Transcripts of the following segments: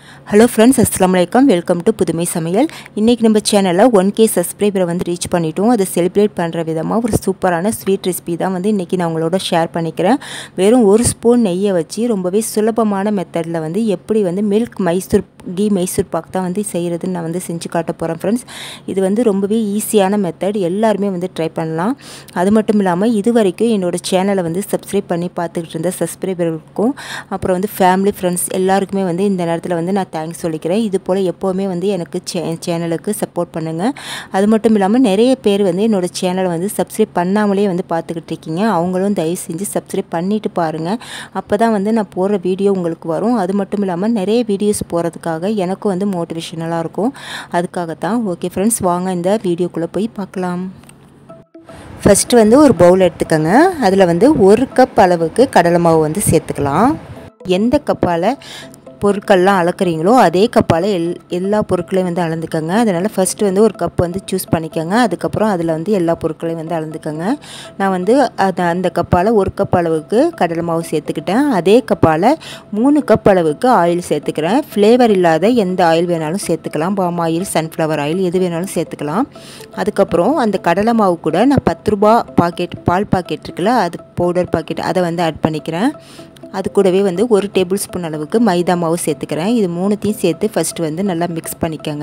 hello friends அஸ்லாம் வலைக்கம் welcome to புதுமை சமையல் இன்றைக்கி நம்ம சேனலில் ஒன் கே சப்ஸ்கிரைபரை வந்து ரீச் பண்ணிட்டோம் அதை செலிப்ரேட் பண்ணுற விதமாக ஒரு சூப்பரான ஸ்வீட் ரெசிபி தான் வந்து இன்றைக்கி நான் உங்களோட ஷேர் பண்ணிக்கிறேன் வெறும் ஒரு ஸ்பூன் நெய்யை வச்சு ரொம்பவே சுலபமான மெத்தடில் வந்து எப்படி வந்து மில்க் மைசூர் கீ மைசூர் பாக் தான் வந்து செய்கிறதுன்னு நான் வந்து செஞ்சு காட்ட போகிறேன் ஃப்ரெண்ட்ஸ் இது வந்து ரொம்பவே ஈஸியான மெத்தட் எல்லாருமே வந்து ட்ரை பண்ணலாம் அது மட்டும் இல்லாமல் இது வரைக்கும் என்னோடய சேனலை வந்து சப்ஸ்கிரைப் பண்ணி பார்த்துக்கிட்டு இருந்த சப்ஸ்கிரைபர்களுக்கும் அப்புறம் வந்து ஃபேமிலி ஃப்ரெண்ட்ஸ் எல்லாருக்குமே வந்து இந்த நேரத்தில் வந்து நான் தேங்க்ஸ் சொல்லிக்கிறேன் இது போல் எப்போவுமே வந்து எனக்கு சே சேனலுக்கு சப்போர்ட் பண்ணுங்கள் அது மட்டும் இல்லாமல் நிறைய பேர் வந்து என்னோடய சேனலை வந்து சப்ஸ்கிரைப் பண்ணாமலே வந்து பார்த்துக்கிட்டு இருக்கீங்க அவங்களும் தயவு செஞ்சு சப்ஸ்கிரைப் பண்ணிவிட்டு பாருங்கள் அப்போ தான் வந்து நான் போடுற வீடியோ உங்களுக்கு வரும் அது மட்டும் இல்லாமல் நிறைய வீடியோஸ் போகிறதுக்காக எனக்கும் வந்து மோட்டிவேஷனலாக இருக்கும் அதுக்காக தான் ஓகே ஃப்ரெண்ட்ஸ் வாங்க இந்த வீடியோக்குள்ளே போய் பார்க்கலாம் ஃபஸ்ட்டு வந்து ஒரு பவுல் எடுத்துக்கோங்க அதில் வந்து ஒரு கப் அளவுக்கு கடலை மாவு வந்து சேர்த்துக்கலாம் எந்த கப்பால் பொருட்கள்லாம் அளக்குறீங்களோ அதே கப்பால் எல் எல்லா பொருட்களையும் வந்து அளந்துக்கோங்க அதனால் ஃபஸ்ட்டு வந்து ஒரு கப் வந்து சூஸ் பண்ணிக்கோங்க அதுக்கப்புறம் அதில் வந்து எல்லா பொருட்களையும் வந்து அளந்துக்கோங்க நான் வந்து அது அந்த கப்பால் ஒரு கப் அளவுக்கு கடலை மாவு சேர்த்துக்கிட்டேன் அதே கப்பால் மூணு கப் அளவுக்கு ஆயில் சேர்த்துக்கிறேன் ஃப்ளேவர் இல்லாத எந்த ஆயில் வேணாலும் சேர்த்துக்கலாம் பாம் ஆயில் சன்ஃப்ளவர் ஆயில் எது வேணாலும் சேர்த்துக்கலாம் அதுக்கப்புறம் அந்த கடலை மாவு கூட நான் பத்து ரூபா பாக்கெட் பால் பாக்கெட் இருக்குல்ல அது பவுடர் பாக்கெட் அதை வந்து ஆட் பண்ணிக்கிறேன் அது கூடவே வந்து ஒரு டேபிள் ஸ்பூன் அளவுக்கு மைதா மாவு சேர்த்துக்கிறேன் இது மூணுத்தையும் சேர்த்து ஃபஸ்ட்டு வந்து நல்லா மிக்ஸ் பண்ணிக்கோங்க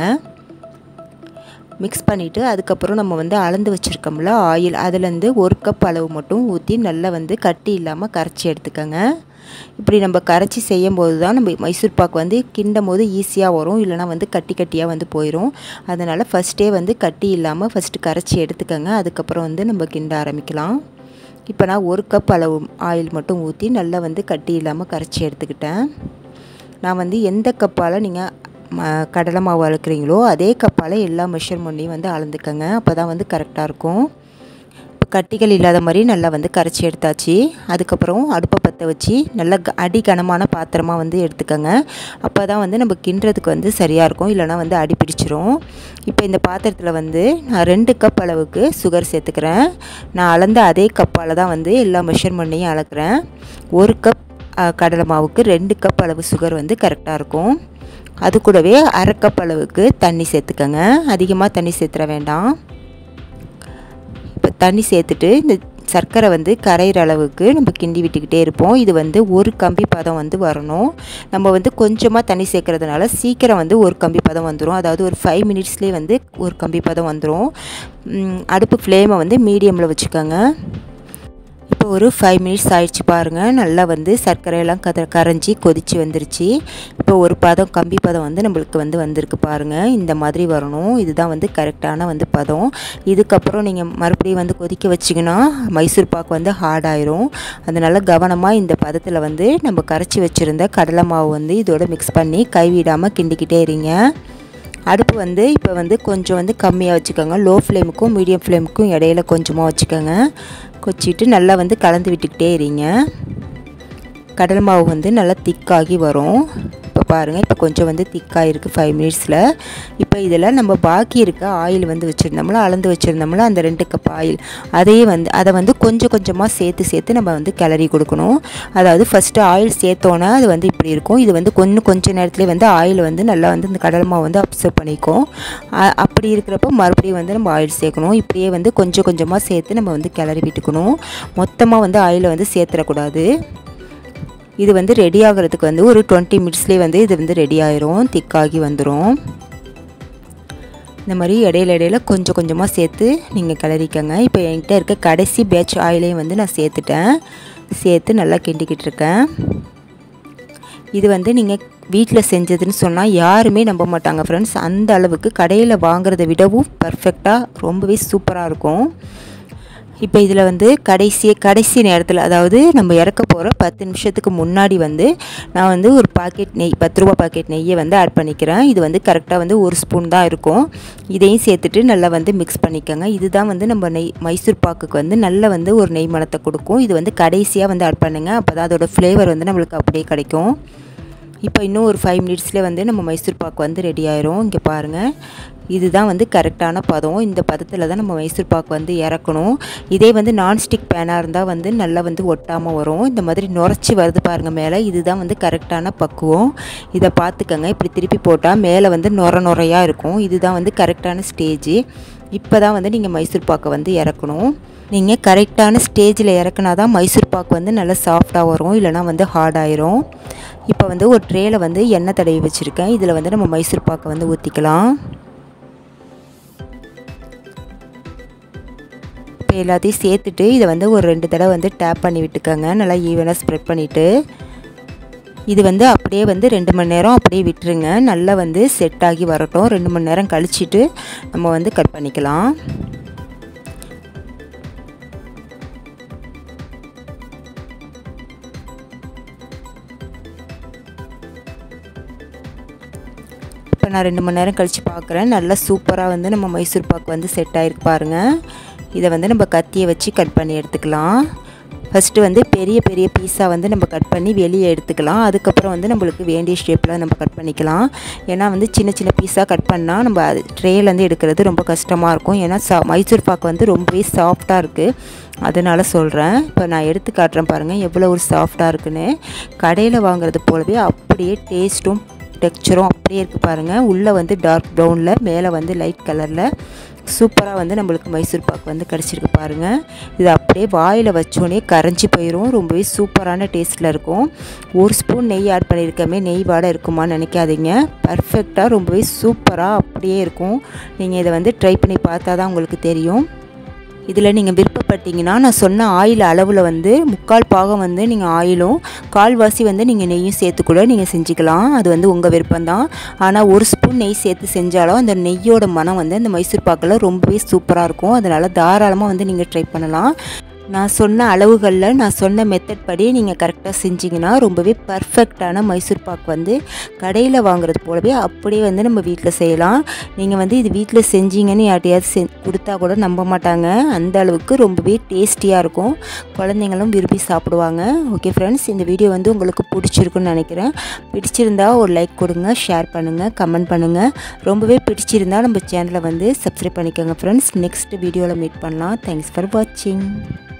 மிக்ஸ் பண்ணிவிட்டு அதுக்கப்புறம் நம்ம வந்து அளந்து வச்சுருக்கோம்ல ஆயில் அதுலேருந்து ஒரு கப் அளவு மட்டும் ஊற்றி நல்லா வந்து கட்டி இல்லாமல் கரைச்சி எடுத்துக்கோங்க இப்படி நம்ம கரைச்சி செய்யும் போது தான் நம்ம மைசூர் பாக் வந்து கிண்டும் போது ஈஸியாக வரும் இல்லைனா வந்து கட்டி கட்டியாக வந்து போயிடும் அதனால் ஃபஸ்ட்டே வந்து கட்டி இல்லாமல் ஃபஸ்ட்டு கரைச்சி எடுத்துக்கோங்க அதுக்கப்புறம் வந்து நம்ம கிண்ட ஆரம்பிக்கலாம் இப்போ நான் ஒரு கப் அளவு ஆயில் மட்டும் ஊற்றி நல்லா வந்து கட்டி இல்லாமல் கரைச்சி எடுத்துக்கிட்டேன் நான் வந்து எந்த கப்பால் நீங்கள் ம கடலை மாவு அளக்குறீங்களோ அதே கப்பால் எல்லா மெஷர்மெண்ட்டையும் வந்து அளந்துக்கங்க அப்போ தான் வந்து கரெக்டாக இருக்கும் இப்போ கட்டிகள் இல்லாத மாதிரி நல்லா வந்து கரைச்சி எடுத்தாச்சு அதுக்கப்புறம் அடுப்பை பற்ற வச்சு நல்லா அடி கனமான பாத்திரமாக வந்து எடுத்துக்கோங்க அப்போ தான் வந்து நம்ம கிண்டுறதுக்கு வந்து சரியாக இருக்கும் இல்லைனா வந்து அடி பிடிச்சிரும் இப்போ இந்த பாத்திரத்தில் வந்து நான் ரெண்டு கப் அளவுக்கு சுகர் சேர்த்துக்கிறேன் நான் அளந்த அதே கப்பால் தான் வந்து எல்லா மெஷர்மெண்ட்டையும் அளக்குறேன் ஒரு கப் கடலை மாவுக்கு ரெண்டு கப் அளவு சுகர் வந்து கரெக்டாக இருக்கும் அது கூடவே அரை கப் அளவுக்கு தண்ணி சேர்த்துக்கோங்க அதிகமாக தண்ணி சேர்த்துற வேண்டாம் இப்போ தண்ணி சேர்த்துட்டு இந்த சர்க்கரை வந்து கரையிற அளவுக்கு நம்ம கிண்டி விட்டுக்கிட்டே இருப்போம் இது வந்து ஒரு கம்பி பதம் வந்து வரணும் நம்ம வந்து கொஞ்சமாக தண்ணி சேர்க்குறதுனால சீக்கிரம் வந்து ஒரு கம்பி பதம் வந்துடும் அதாவது ஒரு ஃபைவ் மினிட்ஸ்லேயே வந்து ஒரு கம்பி பதம் வந்துடும் அடுப்பு ஃப்ளேமை வந்து மீடியமில் வச்சுக்கோங்க இப்போ ஒரு ஃபைவ் மினிட்ஸ் ஆயிடுச்சு பாருங்கள் நல்லா வந்து சர்க்கரையெல்லாம் கத கரைஞ்சி கொதித்து வந்துருச்சு இப்போ ஒரு பதம் கம்பி பதம் வந்து நம்மளுக்கு வந்து வந்திருக்கு பாருங்கள் இந்த மாதிரி வரணும் இதுதான் வந்து கரெக்டான வந்து பதம் இதுக்கப்புறம் நீங்கள் மறுபடியும் வந்து கொதிக்க வச்சிங்கன்னா மைசூர் பாக்கு வந்து ஹார்ட் ஆயிரும் அதனால் கவனமாக இந்த பதத்தில் வந்து நம்ம கரைச்சி வச்சுருந்த கடலை மாவு வந்து இதோட மிக்ஸ் பண்ணி கைவிடாமல் கிண்டிக்கிட்டே இருங்க அடுப்பு வந்து இப்போ வந்து கொஞ்சம் வந்து கம்மியாக வச்சுக்கோங்க லோ ஃப்ளேமுக்கும் மீடியம் ஃப்ளேமுக்கும் இடையில கொஞ்சமாக வச்சுக்கோங்க கொச்சிட்டு நல்லா வந்து கலந்து விட்டுக்கிட்டே இருங்க கடலை மாவு வந்து நல்லா திக்காகி வரும் இப்போ பாருங்கள் இப்போ கொஞ்சம் வந்து திக்காக இருக்குது ஃபைவ் மினிட்ஸில் இப்போ இதில் நம்ம பாக்கி இருக்க ஆயில் வந்து வச்சுருந்தோம்ல அளந்து வச்சுருந்தோம்ல அந்த ரெண்டு கப் ஆயில் அதையே வந்து அதை வந்து கொஞ்சம் கொஞ்சமாக சேர்த்து சேர்த்து நம்ம வந்து கிளறி கொடுக்கணும் அதாவது ஃபஸ்ட்டு ஆயில் சேர்த்தோன்னே அது வந்து இப்படி இருக்கும் இது வந்து கொஞ்சம் கொஞ்ச நேரத்துலேயே வந்து ஆயில் வந்து நல்லா வந்து இந்த கடலை மாவு வந்து அப்சர்வ் பண்ணிக்கும் அப்படி இருக்கிறப்ப மறுபடியும் வந்து நம்ம ஆயில் சேர்க்கணும் இப்படியே வந்து கொஞ்சம் கொஞ்சமாக சேர்த்து நம்ம வந்து கிளறி விட்டுக்கணும் மொத்தமாக வந்து ஆயிலை வந்து சேர்த்துடக்கூடாது இது வந்து ரெடி ஆகிறதுக்கு வந்து ஒரு டுவெண்ட்டி மினிட்ஸ்லேயே வந்து இது வந்து ரெடி ஆயிரும் திக்காகி வந்துடும் இந்த மாதிரி இடையில இடையில கொஞ்சம் கொஞ்சமாக சேர்த்து நீங்கள் கிளறிக்கங்க இப்போ என்கிட்ட இருக்க கடைசி பேட்ச் ஆயிலையும் வந்து நான் சேர்த்துட்டேன் சேர்த்து நல்லா கிண்டிக்கிட்டு இருக்கேன் இது வந்து நீங்கள் வீட்டில் செஞ்சதுன்னு சொன்னால் யாருமே நம்ப மாட்டாங்க ஃப்ரெண்ட்ஸ் அந்த அளவுக்கு கடையில் வாங்குறத விடவும் பர்ஃபெக்டாக ரொம்பவே சூப்பராக இருக்கும் இப்போ இதில் வந்து கடைசி கடைசி நேரத்தில் அதாவது நம்ம இறக்க போகிற பத்து நிமிஷத்துக்கு முன்னாடி வந்து நான் வந்து ஒரு பாக்கெட் நெய் பத்து ரூபா பாக்கெட் நெய்யை வந்து ஆட் பண்ணிக்கிறேன் இது வந்து கரெக்டாக வந்து ஒரு ஸ்பூன் தான் இருக்கும் இதையும் சேர்த்துட்டு நல்லா வந்து மிக்ஸ் பண்ணிக்கோங்க இதுதான் வந்து நம்ம நெய் மைசூர் பாக்குக்கு வந்து நல்ல வந்து ஒரு நெய் மணத்தை கொடுக்கும் இது வந்து கடைசியாக வந்து ஆட் பண்ணுங்கள் அப்போ தான் அதோடய ஃப்ளேவர் வந்து நம்மளுக்கு அப்படியே கிடைக்கும் இப்போ இன்னும் ஒரு ஃபைவ் மினிட்ஸ்லேயே வந்து நம்ம மைசூர் பாக்கு வந்து ரெடி ஆயிரும் இங்கே பாருங்கள் இதுதான் வந்து கரெக்டான பதம் இந்த பதத்தில் தான் நம்ம மைசூர் பாக்கு வந்து இறக்கணும் இதே வந்து நான்ஸ்டிக் பேனாக இருந்தால் வந்து நல்லா வந்து ஒட்டாமல் வரும் இந்த மாதிரி நுரைச்சி வருது பாருங்கள் மேலே இதுதான் வந்து கரெக்டான பக்குவம் இதை பார்த்துக்கங்க இப்படி திருப்பி போட்டால் மேலே வந்து நுர நுறையாக இருக்கும் இதுதான் வந்து கரெக்டான ஸ்டேஜ் இப்போ தான் வந்து நீங்கள் மைசூர் பாக்கை வந்து இறக்கணும் நீங்கள் கரெக்டான ஸ்டேஜில் இறக்குனா தான் மைசூர் பாக்கு வந்து நல்லா சாஃப்டாக வரும் இல்லைனா வந்து ஹார்ட் ஆயிரும் இப்போ வந்து ஒரு ட்ரேயில் வந்து எண்ணெய் தடவி வச்சுருக்கேன் இதில் வந்து நம்ம மைசூர் பாக்கை வந்து ஊற்றிக்கலாம் இப்போ எல்லாத்தையும் சேர்த்துட்டு இதை வந்து ஒரு ரெண்டு தடவை வந்து டேப் பண்ணி விட்டுக்கோங்க நல்லா ஈவனாக ஸ்ப்ரெட் பண்ணிவிட்டு இது வந்து அப்படியே வந்து ரெண்டு மணி நேரம் அப்படியே விட்டுருங்க நல்லா வந்து செட் ஆகி வரட்டும் ரெண்டு மணி நேரம் கழிச்சிட்டு நம்ம வந்து கட் பண்ணிக்கலாம் இப்போ நான் ரெண்டு மணி நேரம் கழித்து பார்க்குறேன் நல்லா சூப்பராக வந்து நம்ம மைசூர் பாக்கு வந்து செட் ஆகிருக்கு பாருங்கள் இதை வந்து நம்ம கத்தியை வச்சு கட் பண்ணி எடுத்துக்கலாம் ஃபஸ்ட்டு வந்து பெரிய பெரிய பீஸாக வந்து நம்ம கட் பண்ணி வெளியே எடுத்துக்கலாம் அதுக்கப்புறம் வந்து நம்மளுக்கு வேண்டிய ஷேப்பில் நம்ம கட் பண்ணிக்கலாம் ஏன்னா வந்து சின்ன சின்ன பீஸாக கட் பண்ணால் நம்ம அது ட்ரேலேருந்து எடுக்கிறது ரொம்ப கஷ்டமாக இருக்கும் ஏன்னா சா மைசூர் பாக்கு வந்து ரொம்பவே சாஃப்டாக இருக்குது அதனால் சொல்கிறேன் இப்போ நான் எடுத்து காட்டுறேன் பாருங்கள் எவ்வளோ ஒரு சாஃப்டாக இருக்குன்னு கடையில் வாங்குறது போலவே அப்படியே டேஸ்ட்டும் டெக்ஸ்சரும் அப்படியே இருக்குது பாருங்கள் உள்ளே வந்து டார்க் ப்ரௌனில் மேலே வந்து லைட் கலரில் சூப்பராக வந்து நம்மளுக்கு மைசூர் பாக்கு வந்து கிடச்சிருக்கு பாருங்கள் இது அப்படியே வாயில் வச்சோடனே கரைஞ்சி போயிடும் ரொம்பவே சூப்பரான டேஸ்ட்டில் இருக்கும் ஒரு ஸ்பூன் நெய் ஆட் பண்ணியிருக்கமே நெய் வாடை இருக்குமான்னு நினைக்காதீங்க பர்ஃபெக்டாக ரொம்பவே சூப்பராக அப்படியே இருக்கும் நீங்கள் இதை வந்து ட்ரை பண்ணி பார்த்தா தான் உங்களுக்கு தெரியும் இதில் நீங்கள் விருப்பப்பட்டீங்கன்னா நான் சொன்ன ஆயில் அளவில் வந்து முக்கால் பாகம் வந்து நீங்கள் ஆயிலும் கால்வாசி வந்து நீங்கள் நெய்யும் சேர்த்து கூட நீங்கள் செஞ்சுக்கலாம் அது வந்து உங்கள் விருப்பம்தான் ஆனால் ஒரு ஸ்பூன் நெய் சேர்த்து செஞ்சாலும் அந்த நெய்யோட மனம் வந்து அந்த மைசூர் பாக்கில் ரொம்பவே சூப்பராக இருக்கும் அதனால் தாராளமாக வந்து நீங்கள் ட்ரை பண்ணலாம் நான் சொன்ன அளவுகளில் நான் சொன்ன மெத்தட் படி நீங்கள் கரெக்டாக செஞ்சிங்கன்னா ரொம்பவே பர்ஃபெக்டான மைசூர் பாக் வந்து கடையில் வாங்குறது போலவே அப்படியே வந்து நம்ம வீட்டில் செய்யலாம் நீங்கள் வந்து இது வீட்டில் செஞ்சீங்கன்னு யார்ட்டையாவது செ கொடுத்தா கூட நம்ப மாட்டாங்க அந்த அளவுக்கு ரொம்பவே டேஸ்டியாக இருக்கும் குழந்தைங்களும் விரும்பி சாப்பிடுவாங்க ஓகே ஃப்ரெண்ட்ஸ் இந்த வீடியோ வந்து உங்களுக்கு பிடிச்சிருக்குன்னு நினைக்கிறேன் பிடிச்சிருந்தா ஒரு லைக் கொடுங்க ஷேர் பண்ணுங்கள் கமெண்ட் பண்ணுங்கள் ரொம்பவே பிடிச்சிருந்தா நம்ம சேனலை வந்து சப்ஸ்கிரைப் பண்ணிக்கோங்க ஃப்ரெண்ட்ஸ் நெக்ஸ்ட் வீடியோவில் மீட் பண்ணலாம் தேங்க்ஸ் ஃபார் வாட்சிங்